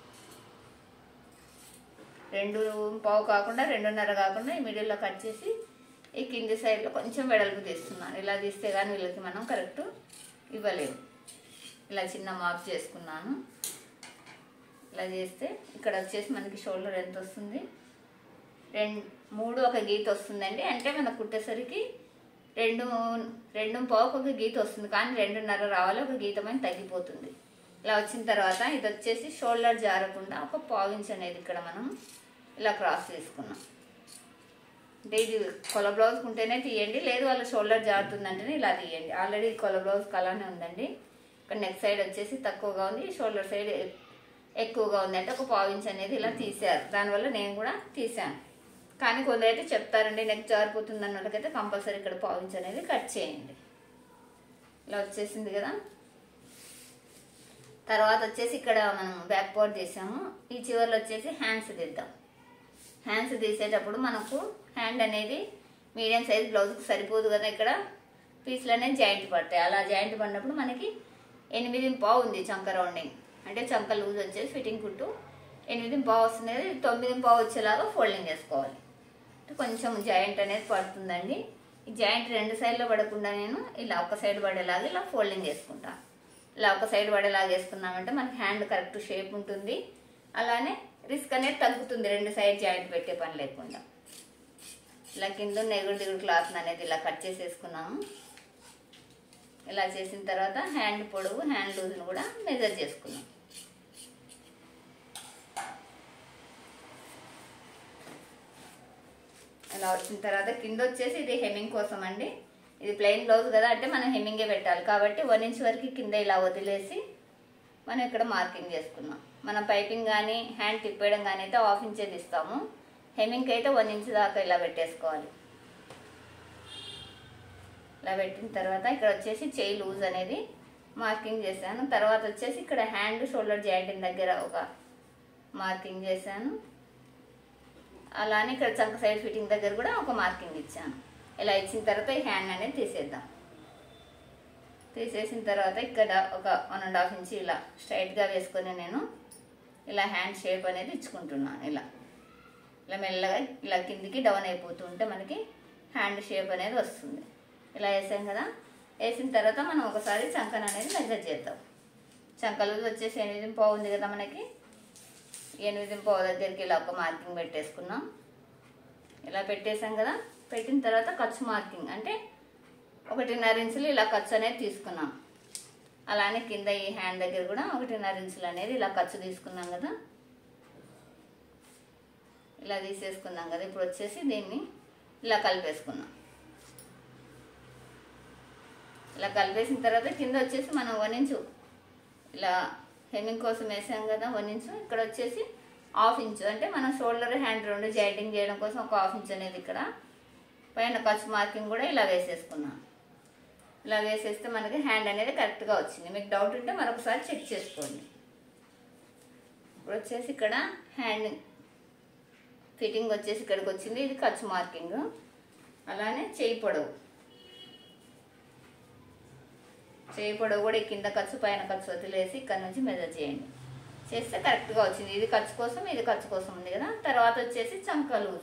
రెండు పావు కాకుండా రెండున్నర కాకుండా ఈ మిడిల్లో కట్ చేసి ఈ కింది సైడ్లో కొంచెం వెడల్పు తీస్తున్నాను ఇలా తీస్తే కానీ వీళ్ళకి మనం కరెక్ట్ ఇవ్వలేము ఇలా చిన్న మాప్ చేసుకున్నాను ఇలా చేస్తే ఇక్కడ వచ్చేసి మనకి షోల్డర్ ఎంత వస్తుంది రెండు మూడు ఒక గీత వస్తుందండి అంటే మనకు కుట్టేసరికి రెండు రెండు పావుకు ఒక గీత వస్తుంది కానీ రెండున్నర రావాలి ఒక గీత పైన తగ్గిపోతుంది ఇలా వచ్చిన తర్వాత ఇది వచ్చేసి షోల్డర్ జారకుండా ఒక పావు ఇంచ్ అనేది ఇక్కడ మనం ఇలా క్రాస్ తీసుకున్నాం అంటే ఇది కొల బ్లౌజ్ ఉంటేనే తీయండి లేదు వాళ్ళ షోల్డర్ జారుతుందంటేనే ఇలా తీయండి ఆల్రెడీ కొల బ్లౌజ్ అలానే ఉందండి ఇక్కడ నెక్ సైడ్ వచ్చేసి తక్కువగా ఉంది షోల్డర్ సైడ్ ఎ- ఎక్కువగా ఉంది అంటే ఒక పావు ఇంచ్ అనేది ఇలా తీసారు దానివల్ల నేను కూడా తీసాను కానీ కొందరైతే చెప్తారండి నెక్ జారిపోతుంది అన్న వాళ్ళకైతే కంపల్సరీ ఇక్కడ పావు ఇంచ్ అనేది కట్ చేయండి ఇలా వచ్చేసింది కదా తర్వాత వచ్చేసి ఇక్కడ మనం బ్యాక్ పార్ట్ తీసాము ఈ చివర్లో వచ్చేసి హ్యాండ్స్ తీద్దాం హ్యాండ్స్ తీసేటప్పుడు మనకు హ్యాండ్ అనేది మీడియం సైజ్ బ్లౌజ్కి సరిపోదు కదా ఇక్కడ పీస్లు అనేది జాయింట్ పడతాయి అలా జాయింట్ పడినప్పుడు మనకి ఎనిమిది పావు ఉంది చంక రౌండింగ్ అంటే చంక లూజ్ వచ్చేసి ఫిట్టింగ్ కుట్టు ఎనిమిది పావు వస్తుంది కదా, ఇది తొమ్మిది పావు వచ్చేలాగా ఫోల్డింగ్ చేసుకోవాలి అంటే కొంచెం జాయింట్ అనేది పడుతుందండి ఈ జాయింట్ రెండు సైడ్లో పడకుండా నేను ఇలా ఒక సైడ్ పడేలాగా ఇలా ఫోల్డింగ్ చేసుకుంటాను ఇలా ఒక సైడ్ పడేలాగా వేసుకున్నామంటే మనకి హ్యాండ్ కరెక్ట్ షేప్ ఉంటుంది అలానే రిస్క్ అనేది తగ్గుతుంది రెండు సైడ్ జాయింట్ పెట్టే పని లేకుండా ఇలా కింద ఉన్న ఎగుడు దిగుడు క్లాత్ అనేది ఇలా కట్ చేసేసుకున్నాము ఇలా చేసిన తర్వాత హ్యాండ్ పొడవు హ్యాండ్ లూజ్ను కూడా మెజర్ చేసుకున్నాం ఇలా వచ్చిన తర్వాత కింద వచ్చేసి ఇది హెమ్మింగ్ కోసం అండి ఇది ప్లెయిన్ బ్లౌజ్ కదా అంటే మనం హెమ్మింగే పెట్టాలి కాబట్టి వన్ ఇంచ్ వరకు కింద ఇలా వదిలేసి మనం ఇక్కడ మార్కింగ్ చేసుకున్నాం మనం పైపింగ్ కానీ హ్యాండ్ తిప్పేయడం కానీ అయితే హాఫ్ ఇంచే తీస్తాము హెమ్మింగ్కి అయితే వన్ ఇంచ్ దాకా ఇలా పెట్టేసుకోవాలి ఇలా పెట్టిన తర్వాత ఇక్కడ వచ్చేసి చేయి లూజ్ అనేది మార్కింగ్ చేశాను తర్వాత వచ్చేసి ఇక్కడ హ్యాండ్ షోల్డర్ జాయింటింగ్ దగ్గర ఒక మార్కింగ్ చేశాను అలానే ఇక్కడ చంక సైడ్ ఫిట్టింగ్ దగ్గర కూడా ఒక మార్కింగ్ ఇచ్చాను ఇలా ఇచ్చిన తర్వాత ఈ హ్యాండ్ అనేది తీసేద్దాం తీసేసిన తర్వాత ఇక్కడ ఒక వన్ అండ్ హాఫ్ ఇంచ్ ఇలా స్ట్రైట్గా వేసుకొని నేను ఇలా హ్యాండ్ షేప్ అనేది ఇచ్చుకుంటున్నాను ఇలా ఇలా మెల్లగా ఇలా కిందికి డౌన్ అయిపోతూ ఉంటే మనకి హ్యాండ్ షేప్ అనేది వస్తుంది ఇలా వేసాం కదా వేసిన తర్వాత మనం ఒకసారి చంకన అనేది మెజర్ చేద్దాం చంకలు వచ్చేసి ఎనిమిది పావు ఉంది కదా మనకి ఎనిమిది పావు దగ్గరికి ఇలా ఒక మార్కింగ్ పెట్టేసుకున్నాం ఇలా పెట్టేసాం కదా పెట్టిన తర్వాత ఖర్చు మార్కింగ్ అంటే ఒకటిన్నర ఇంచులు ఇలా ఖర్చు అనేది తీసుకున్నాం అలానే కింద ఈ హ్యాండ్ దగ్గర కూడా ఒకటిన్నర ఇంచులు అనేది ఇలా ఖర్చు తీసుకున్నాం కదా ఇలా తీసేసుకున్నాం కదా ఇప్పుడు వచ్చేసి దీన్ని ఇలా కలిపేసుకున్నాం ఇలా కలిపేసిన తర్వాత కింద వచ్చేసి మనం వన్ ఇంచు ఇలా హెమ్మింగ్ కోసం వేసాం కదా వన్ ఇంచు ఇక్కడ వచ్చేసి హాఫ్ ఇంచు అంటే మనం షోల్డర్ హ్యాండ్ రెండు జాయింటింగ్ చేయడం కోసం ఒక హాఫ్ ఇంచ్ అనేది ఇక్కడ పైన ఖర్చు మార్కింగ్ కూడా ఇలా వేసేసుకున్నాం ఇలా వేసేస్తే మనకి హ్యాండ్ అనేది కరెక్ట్గా వచ్చింది మీకు డౌట్ ఉంటే మరొకసారి చెక్ చేసుకోండి ఇప్పుడు వచ్చేసి ఇక్కడ హ్యాండ్ ఫిట్టింగ్ వచ్చేసి ఇక్కడికి వచ్చింది ఇది ఖర్చు మార్కింగ్ అలానే చేయి పొడవు చేయి పొడవు కూడా ఈ కింద ఖర్చు పైన ఖర్చు వదిలేసి ఇక్కడ నుంచి మెజర్ చేయండి చేస్తే కరెక్ట్గా వచ్చింది ఇది ఖర్చు కోసం ఇది ఖర్చు కోసం ఉంది కదా తర్వాత వచ్చేసి చంక లూజ్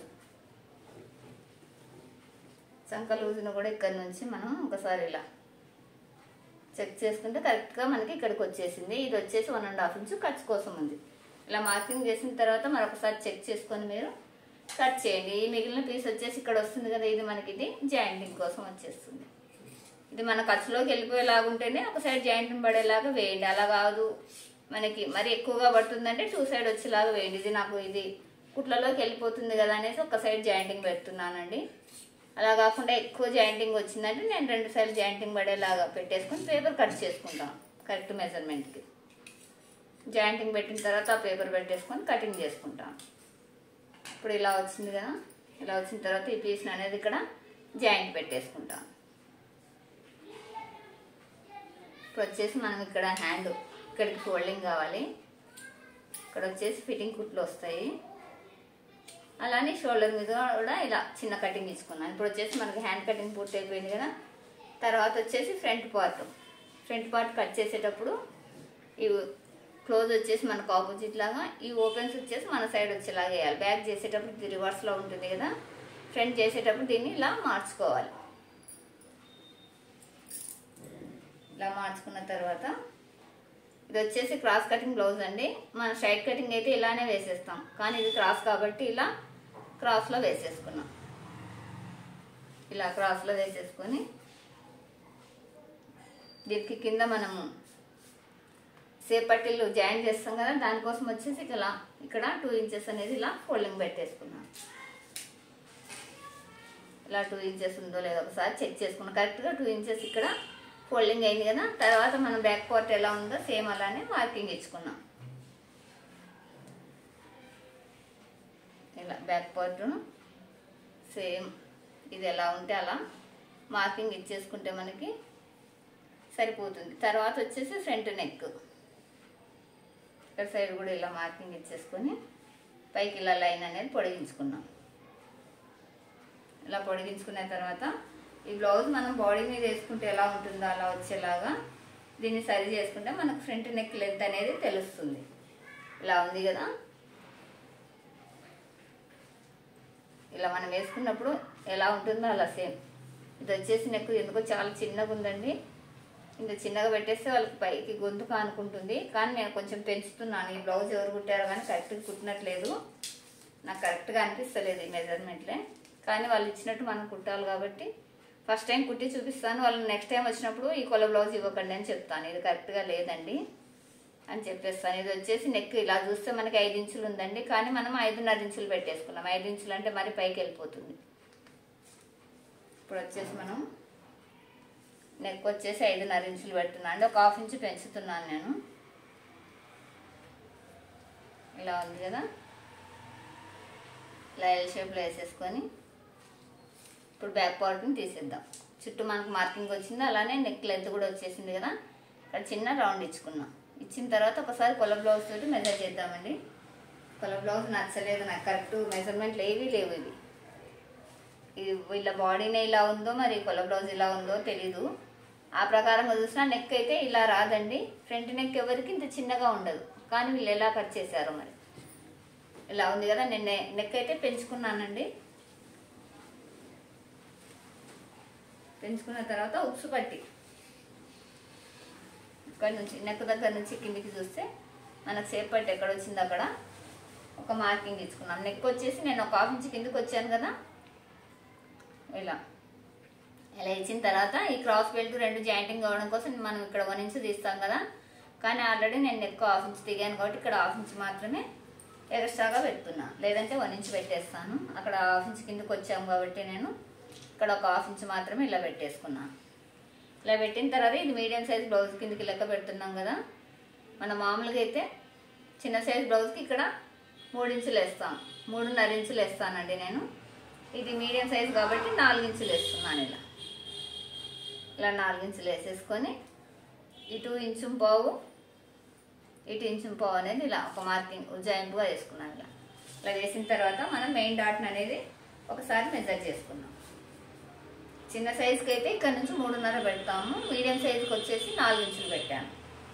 చంక లూజ్ను కూడా ఇక్కడ నుంచి మనం ఒకసారి ఇలా చెక్ చేసుకుంటే కరెక్ట్గా మనకి ఇక్కడికి వచ్చేసింది ఇది వచ్చేసి వన్ అండ్ హాఫ్ ఇంచు ఖర్చు కోసం ఉంది ఇలా మార్కింగ్ చేసిన తర్వాత మరొకసారి చెక్ చేసుకొని మీరు కట్ చేయండి ఈ మిగిలిన పీస్ వచ్చేసి ఇక్కడ వస్తుంది కదా ఇది మనకి ఇది జాయింటింగ్ కోసం వచ్చేస్తుంది ఇది మన ఖర్చులోకి వెళ్ళిపోయేలాగా ఉంటేనే ఒక సైడ్ జాయింటింగ్ పడేలాగా వేయండి అలా కాదు మనకి మరి ఎక్కువగా పడుతుందంటే టూ సైడ్ వచ్చేలాగా వేయండి ఇది నాకు ఇది కుట్లలోకి వెళ్ళిపోతుంది కదా అనేసి ఒక సైడ్ జాయింటింగ్ పెడుతున్నానండి అలా కాకుండా ఎక్కువ జాయింటింగ్ వచ్చిందంటే నేను రెండు సైడ్ జాయింటింగ్ పడేలాగా పెట్టేసుకొని పేపర్ కట్ చేసుకుంటాను కరెక్ట్ మెజర్మెంట్కి జాయింటింగ్ పెట్టిన తర్వాత ఆ పేపర్ పెట్టేసుకొని కటింగ్ చేసుకుంటాను ఇప్పుడు ఇలా వచ్చింది కదా ఇలా వచ్చిన తర్వాత ఈ పీస్ అనేది ఇక్కడ జాయింట్ పెట్టేసుకుంటాం ఇప్పుడు వచ్చేసి మనం ఇక్కడ హ్యాండ్ ఇక్కడికి ఫోల్డింగ్ కావాలి ఇక్కడ వచ్చేసి ఫిట్టింగ్ కుట్లు వస్తాయి అలానే షోల్డర్ మీద కూడా ఇలా చిన్న కటింగ్ ఇచ్చుకున్నాను ఇప్పుడు వచ్చేసి మనకి హ్యాండ్ కటింగ్ పూర్తి అయిపోయింది కదా తర్వాత వచ్చేసి front part front part cut చేసేటప్పుడు ఈ క్లోజ్ వచ్చేసి మనకు ఆపోజిట్ లాగా ఈ ఓపెన్స్ వచ్చేసి మన సైడ్ వచ్చేలాగా వేయాలి బ్యాక్ చేసేటప్పుడు ఇది రివర్స్లో ఉంటుంది కదా ఫ్రంట్ చేసేటప్పుడు దీన్ని ఇలా మార్చుకోవాలి ఇలా మార్చుకున్న తర్వాత ఇది వచ్చేసి క్రాస్ కటింగ్ బ్లౌజ్ అండి మన స్ట్రైట్ కటింగ్ అయితే ఇలానే వేసేస్తాం కానీ ఇది క్రాస్ కాబట్టి ఇలా క్రాస్లో వేసేసుకున్నాం ఇలా క్రాస్లో వేసేసుకొని దీనికి కింద మనము సేపట్టిల్లు జాయిన్ చేస్తాం కదా దానికోసం వచ్చేసి ఇలా ఇక్కడ టూ ఇంచెస్ అనేది ఇలా ఫోల్డింగ్ పెట్టేసుకున్నాం ఇలా టూ ఇంచెస్ ఉందో లేదో ఒకసారి చెక్ చేసుకున్నాం కరెక్ట్గా టూ ఇంచెస్ ఇక్కడ ఫోల్డింగ్ అయింది కదా తర్వాత మనం బ్యాక్ పార్ట్ ఎలా ఉందో సేమ్ అలానే మార్కింగ్ ఇచ్చుకున్నాం ఇలా బ్యాక్ పార్ట్ సేమ్ ఇది ఎలా ఉంటే అలా మార్కింగ్ ఇచ్చేసుకుంటే మనకి సరిపోతుంది తర్వాత వచ్చేసి ఫ్రంట్ నెక్ ఇక్కడ సైడ్ కూడా ఇలా మార్కింగ్ ఇచ్చేసుకొని పైకి ఇలా లైన్ అనేది పొడిగించుకున్నాం ఇలా పొడిగించుకున్న తర్వాత ఈ బ్లౌజ్ మనం బాడీ మీద వేసుకుంటే ఎలా ఉంటుందో అలా వచ్చేలాగా దీన్ని సరి చేసుకుంటే మనకు ఫ్రంట్ నెక్ లెంత్ అనేది తెలుస్తుంది ఇలా ఉంది కదా ఇలా మనం వేసుకున్నప్పుడు ఎలా ఉంటుందో అలా సేమ్ ఇది వచ్చేసి నెక్ ఎందుకో చాలా చిన్నగా ఉందండి ఇంత చిన్నగా పెట్టేస్తే వాళ్ళకి పైకి గొంతు కానుకుంటుంది కానీ నేను కొంచెం పెంచుతున్నాను ఈ బ్లౌజ్ ఎవరు కుట్టారో కానీ కరెక్ట్గా కుట్టినట్లేదు నాకు కరెక్ట్గా అనిపిస్తలేదు ఈ మెజర్మెంట్లే కానీ వాళ్ళు ఇచ్చినట్టు మనం కుట్టాలి కాబట్టి ఫస్ట్ టైం కుట్టి చూపిస్తాను వాళ్ళు నెక్స్ట్ టైం వచ్చినప్పుడు ఈ కొల బ్లౌజ్ ఇవ్వకండి అని చెప్తాను ఇది కరెక్ట్గా లేదండి అని చెప్పేస్తాను ఇది వచ్చేసి నెక్ ఇలా చూస్తే మనకి ఐదు ఇంచులు ఉందండి కానీ మనం ఐదున్నర ఇంచులు పెట్టేసుకున్నాం ఐదు ఇంచులు అంటే మరి పైకి వెళ్ళిపోతుంది ఇప్పుడు వచ్చేసి మనం నెక్ వచ్చేసి ఐదున్నర ఇంచులు పెడుతున్నాను అంటే ఒక హాఫ్ ఇంచు పెంచుతున్నాను నేను ఇలా ఉంది కదా ఇలా ఎల్ షేప్లో వేసేసుకొని ఇప్పుడు బ్యాక్ పార్ట్ని తీసేద్దాం చుట్టూ మనకు మార్కింగ్ వచ్చింది అలానే నెక్ లెంత్ కూడా వచ్చేసింది కదా ఇక్కడ చిన్న రౌండ్ ఇచ్చుకున్నాం ఇచ్చిన తర్వాత ఒకసారి కొల బ్లౌజ్ తోటి మెజర్ చేద్దామండి కొల బ్లౌజ్ నచ్చలేదు నాకు కరెక్ట్ మెజర్మెంట్లు ఏవి లేవు ఇవి ఇది వీళ్ళ బాడీనే ఇలా ఉందో మరి కొల బ్లౌజ్ ఇలా ఉందో తెలీదు ఆ ప్రకారంగా చూసినా నెక్ అయితే ఇలా రాదండి ఫ్రంట్ నెక్ ఎవరికి ఇంత చిన్నగా ఉండదు కానీ వీళ్ళు ఎలా కట్ చేశారో మరి ఇలా ఉంది కదా నేను నె- నెక్ అయితే పెంచుకున్నానండి పెంచుకున్న తర్వాత ఉక్సు పట్టి ఇక్కడ నుంచి నెక్ దగ్గర నుంచి కిందికి చూస్తే మనకు సేపు పట్టి ఎక్కడ వచ్చింది అక్కడ ఒక మార్కింగ్ ఇచ్చుకున్నాం నెక్ వచ్చేసి నేను ఒక హాఫ్ ఇంచ్ కిందకి వచ్చాను కదా ఇలా ఇలా ఇచ్చిన తర్వాత ఈ క్రాస్ బెల్ట్ రెండు జాయింటింగ్ అవ్వడం కోసం మనం ఇక్కడ వన్ ఇంచ్ తీస్తాం కదా కానీ ఆల్రెడీ నేను నెక్ హాఫ్ ఇంచ్ దిగాను కాబట్టి ఇక్కడ హాఫ్ ఇంచ్ మాత్రమే ఎక్స్ట్రాగా పెడుతున్నా లేదంటే వన్ ఇంచ్ పెట్టేస్తాను అక్కడ హాఫ్ ఇంచ్ కిందకి వచ్చాము కాబట్టి నేను ఇక్కడ ఒక హాఫ్ ఇంచ్ మాత్రమే ఇలా పెట్టేసుకున్నాను ఇలా పెట్టిన తర్వాత ఇది మీడియం సైజ్ బ్లౌజ్ కిందకి లెక్క పెడుతున్నాం కదా మన మామూలుగా అయితే చిన్న సైజ్ బ్లౌజ్కి ఇక్కడ మూడు ఇంచులు వేస్తాం మూడున్నర ఇంచులు వేస్తానండి నేను ఇది మీడియం సైజ్ కాబట్టి నాలుగు ఇంచులు వేస్తున్నాను ఇలా ఇలా నాలుగు ఇంచులు వేసేసుకొని ఇటు ఇంచు పావు ఇటు ఇంచు పావు అనేది ఇలా ఒక మార్కింగ్ ఉజ్జాయింపుగా వేసుకున్నాను ఇలా ఇలా వేసిన తర్వాత మనం మెయిన్ డాట్ని అనేది ఒకసారి మెజర్ చేసుకున్నాం చిన్న సైజుకి అయితే ఇక్కడ నుంచి మూడున్నర పెడతాము మీడియం సైజుకి వచ్చేసి నాలుగు ఇంచులు పెట్టాను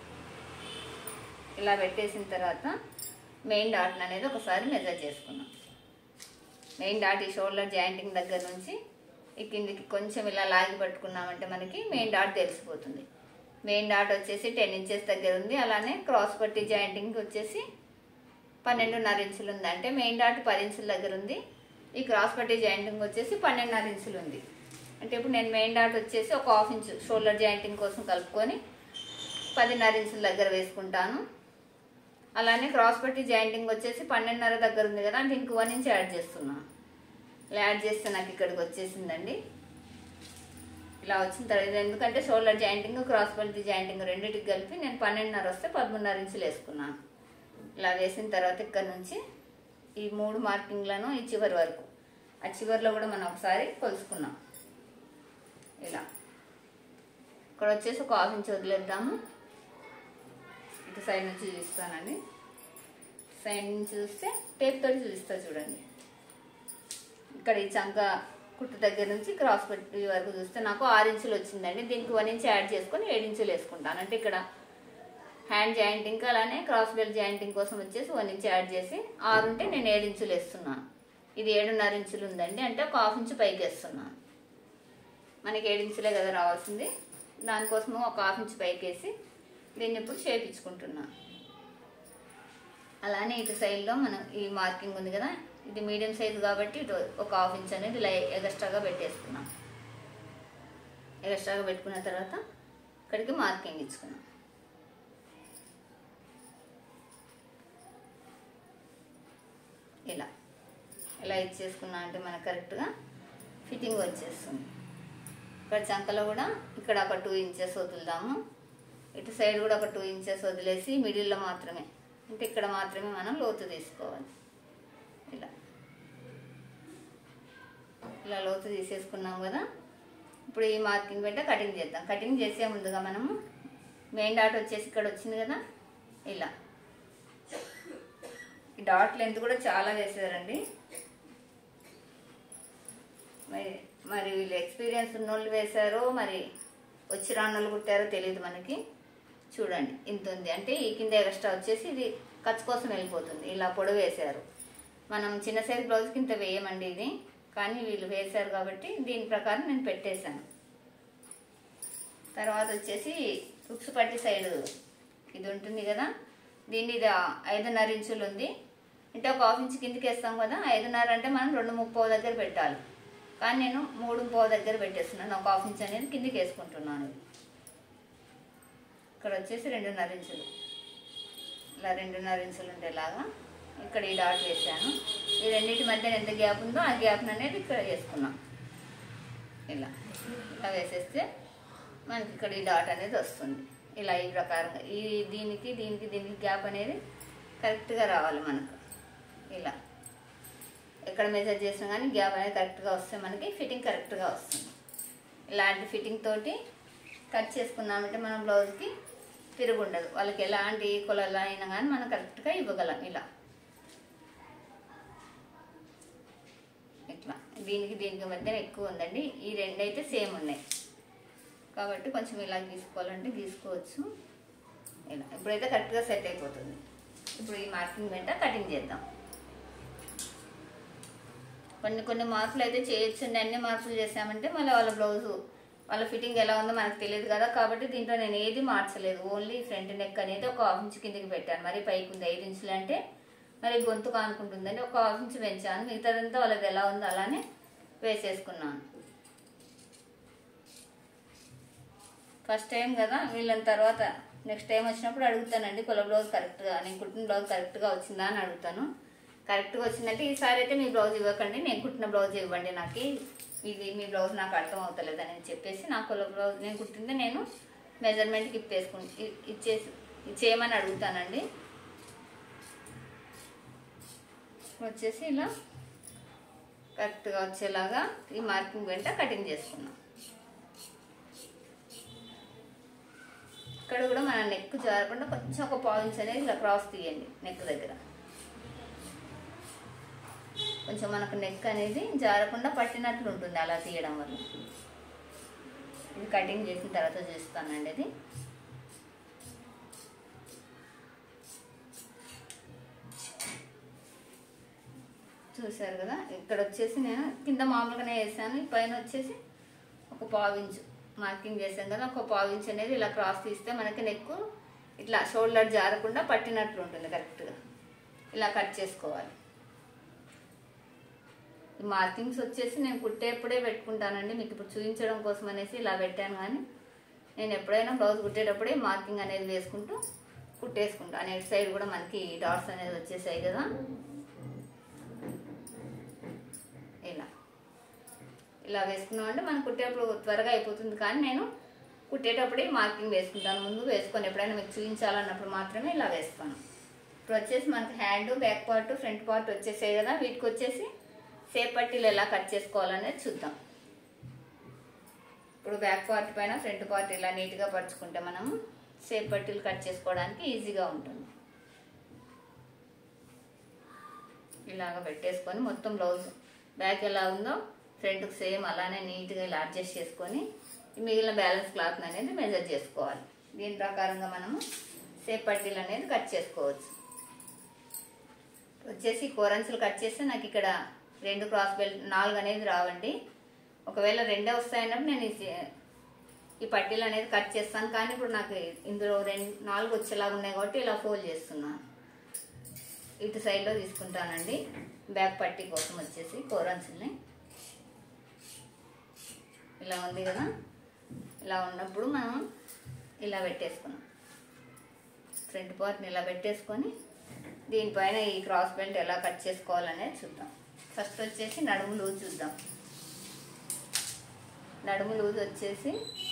ఇలా పెట్టేసిన తర్వాత మెయిన్ డాట్ అనేది ఒకసారి మెజర్ చేసుకున్నాం మెయిన్ డాట్ ఈ షోల్డర్ జాయింటింగ్ దగ్గర నుంచి ఈ కిందికి కొంచెం ఇలా లాగి పట్టుకున్నామంటే మనకి మెయిన్ డాట్ తెలిసిపోతుంది మెయిన్ డాట్ వచ్చేసి టెన్ ఇంచెస్ దగ్గర ఉంది అలానే క్రాస్ పట్టి జాయింటింగ్ వచ్చేసి పన్నెండున్నర ఇంచులు ఉంది అంటే మెయిన్ డాట్ పది ఇంచుల దగ్గర ఉంది ఈ క్రాస్ పట్టి జాయింటింగ్ వచ్చేసి పన్నెండున్నర ఇంచులు ఉంది అంటే ఇప్పుడు నేను మెయిన్ డాట్ వచ్చేసి ఒక హాఫ్ ఇంచు షోల్డర్ జాయింటింగ్ కోసం కలుపుకొని పదిన్నర ఇంచుల దగ్గర వేసుకుంటాను అలానే క్రాస్ పట్టి జాయింటింగ్ వచ్చేసి పన్నెండున్నర దగ్గర ఉంది కదా అంటే ఇంక వన్ ఇంచ్ యాడ్ చేస్తున్నాను ఇలా యాడ్ చేస్తే నాకు ఇక్కడికి వచ్చేసిందండి ఇలా వచ్చిన తర్వాత ఇది ఎందుకంటే షోల్డర్ జాయింటింగ్ క్రాస్ పట్టి జాయింటింగ్ రెండింటికి కలిపి నేను పన్నెండున్నర వస్తే పదమూడున్నర ఇంచులు వేసుకున్నాను ఇలా వేసిన తర్వాత ఇక్కడ నుంచి ఈ మూడు మార్కింగ్లను ఈ చివరి వరకు ఆ చివరిలో కూడా మనం ఒకసారి కొలుసుకున్నాం ఇలా ఇక్కడ వచ్చేసి ఒక హాఫ్ ఇంచ్ వదిలేద్దాము ఇటు సైడ్ నుంచి చూపిస్తానండి సైడ్ నుంచి చూస్తే టేప్ తోటి చూపిస్తా చూడండి ఇక్కడ ఈ చంక కుట్టు దగ్గర నుంచి క్రాస్ పట్టి వరకు చూస్తే నాకు ఆరు ఇంచులు వచ్చిందండి దీనికి వన్ ఇంచ్ యాడ్ చేసుకొని ఏడు ఇంచులు వేసుకుంటాను అంటే ఇక్కడ హ్యాండ్ జాయింటింగ్ అలానే క్రాస్ బెల్ట్ జాయింటింగ్ కోసం వచ్చేసి వన్ ఇంచ్ యాడ్ చేసి ఆరు ఉంటే నేను ఏడు ఇంచులు వేస్తున్నాను ఇది ఏడున్నర ఇంచులు ఉందండి అంటే ఒక హాఫ్ ఇంచు పైకి వేస్తున్నాను మనకి ఏడు ఇంచులే కదా రావాల్సింది దానికోసము ఒక హాఫ్ ఇంచ్ పైకి వేసి దీన్ని ఇప్పుడు చేపించుకుంటున్నా అలానే ఇటు సైడ్లో మనం ఈ మార్కింగ్ ఉంది కదా ఇది మీడియం సైజు కాబట్టి ఇటు ఒక హాఫ్ ఇంచ్ అనేది ఇలా ఎగస్ట్రాగా పెట్టేసుకున్నాం ఎగస్ట్రాగా పెట్టుకున్న తర్వాత ఇక్కడికి మార్కింగ్ ఇచ్చుకున్నాం ఇలా ఇలా ఇచ్చేసుకున్నా అంటే మనకు కరెక్ట్గా ఫిట్టింగ్ వచ్చేస్తుంది ఇక్కడ చంకలో కూడా ఇక్కడ ఒక టూ ఇంచెస్ వదులుదాము ఇటు సైడ్ కూడా ఒక టూ ఇంచెస్ వదిలేసి మిడిల్లో మాత్రమే అంటే ఇక్కడ మాత్రమే మనం లోతు తీసుకోవాలి ఇలా ఇలా లోతు తీసేసుకున్నాం కదా ఇప్పుడు ఈ మార్కింగ్ పెట్ట కటింగ్ చేద్దాం కటింగ్ చేసే ముందుగా మనము మెయిన్ డాట్ వచ్చేసి ఇక్కడ వచ్చింది కదా ఇలా ఈ డాట్ లెంత్ కూడా చాలా వేసారండి మరి మరి వీళ్ళు ఎక్స్పీరియన్స్ ఉన్నోళ్ళు వేశారో మరి వచ్చి రాన్నోళ్ళు కుట్టారో తెలియదు మనకి చూడండి ఇంత ఉంది అంటే ఈ కింద ఎక్స్ట్రా వచ్చేసి ఇది ఖర్చు కోసం వెళ్ళిపోతుంది ఇలా పొడవు వేశారు మనం చిన్న సైజ్ బ్లౌజ్కి ఇంత వేయమండి ఇది కానీ వీళ్ళు వేశారు కాబట్టి దీని ప్రకారం నేను పెట్టేశాను తర్వాత వచ్చేసి ఉక్సు పట్టి సైడ్ ఇది ఉంటుంది కదా దీన్ని ఇది ఐదున్నర ఇంచులు ఉంది అంటే ఒక హాఫ్ ఇంచ్ కిందికి వేస్తాం కదా ఐదున్నర అంటే మనం రెండు ముప్పో దగ్గర పెట్టాలి కానీ నేను మూడు ముప్పో దగ్గర పెట్టేస్తున్నాను ఒక హాఫ్ ఇంచ్ అనేది కిందికి వేసుకుంటున్నాను ఇక్కడ వచ్చేసి రెండున్నర ఇంచులు ఇలా రెండున్నర ఇంచులు ఉండేలాగా ఇక్కడ ఈ డాట్ వేసాను ఈ రెండింటి మధ్య ఎంత గ్యాప్ ఉందో ఆ గ్యాప్ అనేది ఇక్కడ వేసుకున్నాం ఇలా ఇలా వేసేస్తే మనకి ఇక్కడ ఈ డాట్ అనేది వస్తుంది ఇలా ఈ ప్రకారంగా ఈ దీనికి దీనికి దీనికి గ్యాప్ అనేది కరెక్ట్గా రావాలి మనకు ఇలా ఎక్కడ మెజర్ చేసినా కానీ గ్యాప్ అనేది కరెక్ట్గా వస్తే మనకి ఫిట్టింగ్ కరెక్ట్గా వస్తుంది ఇలాంటి ఫిట్టింగ్ తోటి కట్ చేసుకున్నామంటే మనం బ్లౌజ్కి తిరుగు ఉండదు వాళ్ళకి ఎలాంటి కొలలు అయినా కానీ మనం కరెక్ట్గా ఇవ్వగలం ఇలా ఇట్లా దీనికి దీనికి మధ్యన ఎక్కువ ఉందండి ఈ రెండు అయితే సేమ్ ఉన్నాయి కాబట్టి కొంచెం ఇలా గీసుకోవాలంటే గీసుకోవచ్చు ఇలా ఇప్పుడైతే కరెక్ట్గా సెట్ అయిపోతుంది ఇప్పుడు ఈ మార్కింగ్ వెంట కటింగ్ చేద్దాం కొన్ని కొన్ని మార్పులు అయితే చేయొచ్చండి అన్ని మార్పులు చేసామంటే మళ్ళీ వాళ్ళ బ్లౌజు వాళ్ళ ఫిట్టింగ్ ఎలా ఉందో మనకు తెలియదు కదా కాబట్టి దీంట్లో నేను ఏది మార్చలేదు ఓన్లీ ఫ్రంట్ నెక్ అనేది ఒక హాఫ్ ఇంచ్ కిందకి పెట్టాను మరి పైకి ఉంది ఐదు ఇంచులు అంటే మరి గొంతు కానుకుంటుందని ఒక హాఫ్ ఇంచ్ పెంచాను మిగతాదంతా వాళ్ళది ఎలా ఉందో అలానే వేసేసుకున్నాను ఫస్ట్ టైం కదా వీళ్ళని తర్వాత నెక్స్ట్ టైం వచ్చినప్పుడు అడుగుతానండి కొల బ్లౌజ్ కరెక్ట్గా నేను కుట్టిన బ్లౌజ్ కరెక్ట్గా వచ్చిందా అని అడుగుతాను కరెక్ట్గా వచ్చిందంటే ఈసారి అయితే మీ బ్లౌజ్ ఇవ్వకండి నేను కుట్టిన బ్లౌజ్ ఇవ్వండి నాకు ఇది మీ బ్లౌజ్ నాకు అర్థం అవుతలేదని అని చెప్పేసి నా కొల బ్లౌజ్ నేను కుట్టింది నేను మెజర్మెంట్కి ఇప్పేసుకుని ఇ- ఇచ్చేసి ఇచ్చేయమని అడుగుతానండి వచ్చేసి ఇలా కరెక్ట్గా వచ్చేలాగా ఈ మార్కింగ్ వెంట కటింగ్ చేసుకున్నాం ఇక్కడ కూడా మన నెక్ జారకుండా కొంచెం ఒక పాయింట్స్ అనేది ఇలా క్రాస్ తీయండి నెక్ దగ్గర కొంచెం మనకు నెక్ అనేది జారకుండా పట్టినట్లు ఉంటుంది అలా తీయడం వల్ల ఇది కటింగ్ చేసిన తర్వాత చూస్తానండి ఇది చూసారు కదా ఇక్కడ వచ్చేసి నేను కింద మామూలుగానే వేసాను ఈ పైన వచ్చేసి ఒక పావు ఇంచు మార్కింగ్ చేసాం కదా ఒక పావు ఇంచు అనేది ఇలా క్రాస్ తీస్తే మనకి నెక్ ఇట్లా షోల్డర్ జారకుండా పట్టినట్లు ఉంటుంది కరెక్ట్గా ఇలా కట్ చేసుకోవాలి ఈ మార్కింగ్స్ వచ్చేసి నేను కుట్టేప్పుడే పెట్టుకుంటానండి మీకు ఇప్పుడు చూపించడం కోసం అనేసి ఇలా పెట్టాను కానీ నేను ఎప్పుడైనా బ్లౌజ్ కుట్టేటప్పుడే మార్కింగ్ అనేది వేసుకుంటూ కుట్టేసుకుంటాను ఇటు సైడ్ కూడా మనకి డాట్స్ అనేది వచ్చేసాయి కదా ఇలా ఇలా వేసుకున్నామంటే మనం కుట్టేటప్పుడు త్వరగా అయిపోతుంది కానీ నేను కుట్టేటప్పుడే మార్కింగ్ వేసుకుంటాను ముందు వేసుకొని ఎప్పుడైనా మీకు చూపించాలన్నప్పుడు మాత్రమే ఇలా వేస్తాను ఇప్పుడు వచ్చేసి మనకి hand back part front part వచ్చేసాయి కదా వీటికి వచ్చేసి సేప్ పట్టీలు ఎలా కట్ చేసుకోవాలనేది చూద్దాం ఇప్పుడు బ్యాక్ పార్ట్ పైన ఫ్రంట్ పార్ట్ ఇలా నీట్గా పరుచుకుంటే మనము సేప్ పట్టీలు కట్ చేసుకోవడానికి ఈజీగా ఉంటుంది ఇలాగ పెట్టేసుకొని మొత్తం బ్లౌజ్ బ్యాక్ ఎలా ఉందో ఫ్రంట్కి సేమ్ అలానే నీట్గా ఇలా అడ్జస్ట్ చేసుకొని ఈ మిగిలిన బ్యాలెన్స్ క్లాత్ అనేది మెజర్ చేసుకోవాలి దీని ప్రకారంగా మనము సేప్ పట్టీలు అనేది కట్ చేసుకోవచ్చు వచ్చేసి కోరన్సులు కట్ చేస్తే నాకు ఇక్కడ రెండు క్రాస్ బెల్ట్ నాలుగు అనేది రావండి ఒకవేళ రెండే వస్తాయన్నప్పుడు నేను ఈ ఈ పట్టీలు అనేది కట్ చేస్తాను కానీ ఇప్పుడు నాకు ఇందులో రెండు నాలుగు వచ్చేలాగా ఉన్నాయి కాబట్టి ఇలా ఫోల్డ్ చేస్తున్నాను ఇటు సైడ్లో తీసుకుంటానండి బ్యాక్ పట్టీ కోసం వచ్చేసి కోరన్స్ని ఇలా ఉంది కదా ఇలా ఉన్నప్పుడు మనం ఇలా పెట్టేసుకున్నాం ఫ్రంట్ పార్ట్ని ఇలా పెట్టేసుకొని దీనిపైన ఈ క్రాస్ బెల్ట్ ఎలా కట్ చేసుకోవాలనేది చూద్దాం ఫస్ట్ వచ్చేసి నడుము లూజ్ చూద్దాం నడుము లూజ్ వచ్చేసి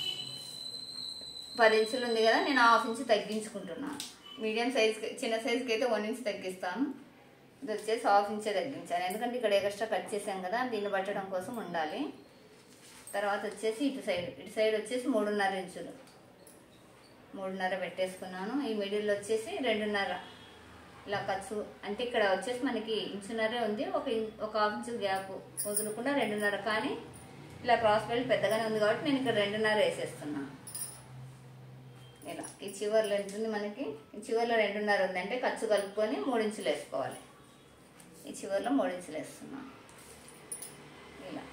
పది ఇంచులు ఉంది కదా నేను హాఫ్ ఇంచ్ తగ్గించుకుంటున్నాను మీడియం సైజ్కి చిన్న సైజ్కి అయితే వన్ ఇంచ్ తగ్గిస్తాను ఇది వచ్చేసి హాఫ్ ఇంచే తగ్గించాను ఎందుకంటే ఇక్కడ ఎక్స్ట్రా కట్ చేసాం కదా దీన్ని పట్టడం కోసం ఉండాలి తర్వాత వచ్చేసి ఇటు సైడ్ ఇటు సైడ్ వచ్చేసి మూడున్నర ఇంచులు మూడున్నర పెట్టేసుకున్నాను ఈ మిడిల్లో వచ్చేసి రెండున్నర ఇలా ఖర్చు అంటే ఇక్కడ వచ్చేసి మనకి ఇంచున్నరే ఉంది ఒక ఇం- ఒక హాఫ్ ఇంచు గ్యాప్ వదులకుండా రెండున్నర కానీ ఇలా క్రాస్ బెల్ట్ పెద్దగానే ఉంది కాబట్టి నేను ఇక్కడ రెండున్నర వేసేస్తున్నాను ఇలా ఈ చివర్లో ఎంత ఉంది మనకి ఈ చివర్లో రెండున్నర ఉంది అంటే ఖర్చు కలుపుకొని మూడు ఇంచులు వేసుకోవాలి ఈ చివర్లో మూడు ఇంచులు వేస్తున్నాను ఇలా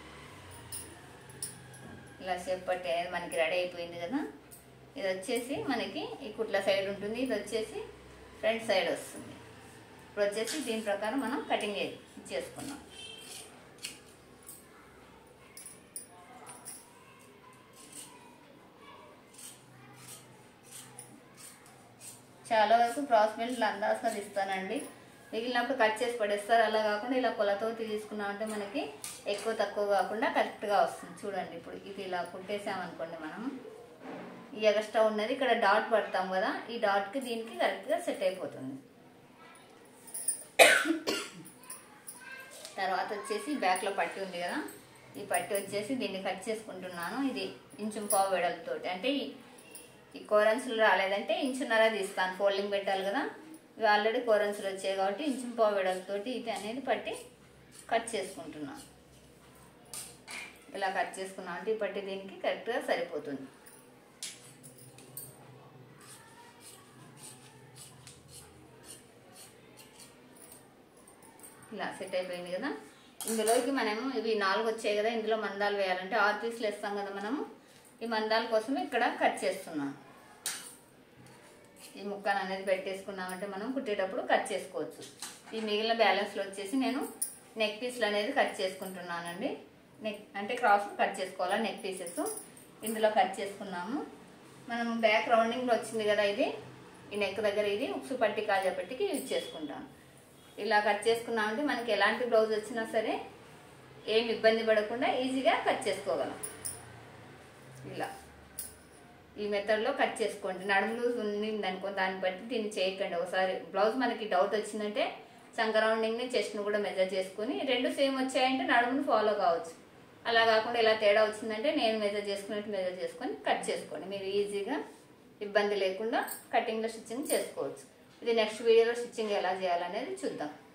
ఇలా షేప్ పట్టి అనేది మనకి రెడీ అయిపోయింది కదా ఇది వచ్చేసి మనకి ఈ కుట్ల సైడ్ ఉంటుంది ఇది వచ్చేసి ఫ్రంట్ సైడ్ వస్తుంది ఇప్పుడు వచ్చేసి దీని ప్రకారం మనం కటింగ్ చేసుకున్నాం చాలా వరకు క్రాస్ బెల్ట్లు అందాజుగా తీస్తానండి మిగిలినప్పుడు కట్ చేసి పడేస్తారు అలా కాకుండా ఇలా కొలతో తీసుకున్నామంటే మనకి ఎక్కువ తక్కువ కాకుండా కరెక్ట్గా వస్తుంది చూడండి ఇప్పుడు ఇది ఇలా కుట్టేసామనుకోండి మనం ఈ ఎక్స్ట్రా ఉన్నది ఇక్కడ డాట్ పడతాం కదా ఈ డాట్కి దీనికి కరెక్ట్గా సెట్ అయిపోతుంది తర్వాత వచ్చేసి బ్యాక్లో పట్టి ఉంది కదా ఈ పట్టి వచ్చేసి దీన్ని కట్ చేసుకుంటున్నాను ఇది ఇంచు పావు వెడలతోటి అంటే ఈ ఈ కోరన్సులు రాలేదంటే ఇంచున్నర తీస్తాను ఫోల్డింగ్ పెట్టాలి కదా ఇవి ఆల్రెడీ కోరన్సులు వచ్చాయి కాబట్టి ఇంచు పావు వెడలతోటి ఇది అనేది పట్టి కట్ చేసుకుంటున్నాను ఇలా కట్ చేసుకున్నాం అంటే ఈ పట్టి దీనికి కరెక్ట్గా సరిపోతుంది ఇలా సెట్ అయిపోయింది కదా ఇందులోకి మనము ఇవి నాలుగు వచ్చాయి కదా ఇందులో మందాలు వేయాలంటే ఆరు పీసులు వేస్తాం కదా మనము ఈ మందాల కోసం ఇక్కడ కట్ చేస్తున్నాం ఈ ముక్కను అనేది పెట్టేసుకున్నామంటే మనం కుట్టేటప్పుడు కట్ చేసుకోవచ్చు ఈ మిగిలిన బ్యాలెన్స్లో వచ్చేసి నేను నెక్ పీస్లు అనేది కట్ చేసుకుంటున్నానండి నెక్ అంటే క్రాస్ కట్ చేసుకోవాలా నెక్ పీసెస్ ఇందులో కట్ చేసుకున్నాము మనం బ్యాక్ రౌండింగ్లో వచ్చింది కదా ఇది ఈ నెక్ దగ్గర ఇది ఉక్సు పట్టి కాజా పట్టికి యూజ్ చేసుకుంటాం ఇలా కట్ చేసుకున్నామంటే మనకి ఎలాంటి బ్లౌజ్ వచ్చినా సరే ఏం ఇబ్బంది పడకుండా ఈజీగా కట్ చేసుకోగలం ఇలా ఈ మెథడ్లో కట్ చేసుకోండి నడుము లూజ్ ఉంది అనుకో దాన్ని బట్టి దీన్ని చేయకండి ఒకసారి బ్లౌజ్ మనకి డౌట్ వచ్చిందంటే సంక రౌండింగ్ని చెస్ట్ను కూడా మెజర్ చేసుకుని రెండు సేమ్ వచ్చాయంటే నడుమును ఫాలో కావచ్చు అలా కాకుండా ఇలా తేడా వచ్చిందంటే నేను మెజర్ చేసుకున్నట్టు మెజర్ చేసుకొని కట్ చేసుకోండి మీరు ఈజీగా ఇబ్బంది లేకుండా కటింగ్లో స్టిచ్చింగ్ చేసుకోవచ్చు ఇది నెక్స్ట్ వీడియోలో స్టిచ్చింగ్ ఎలా చేయాలనేది చూద్దాం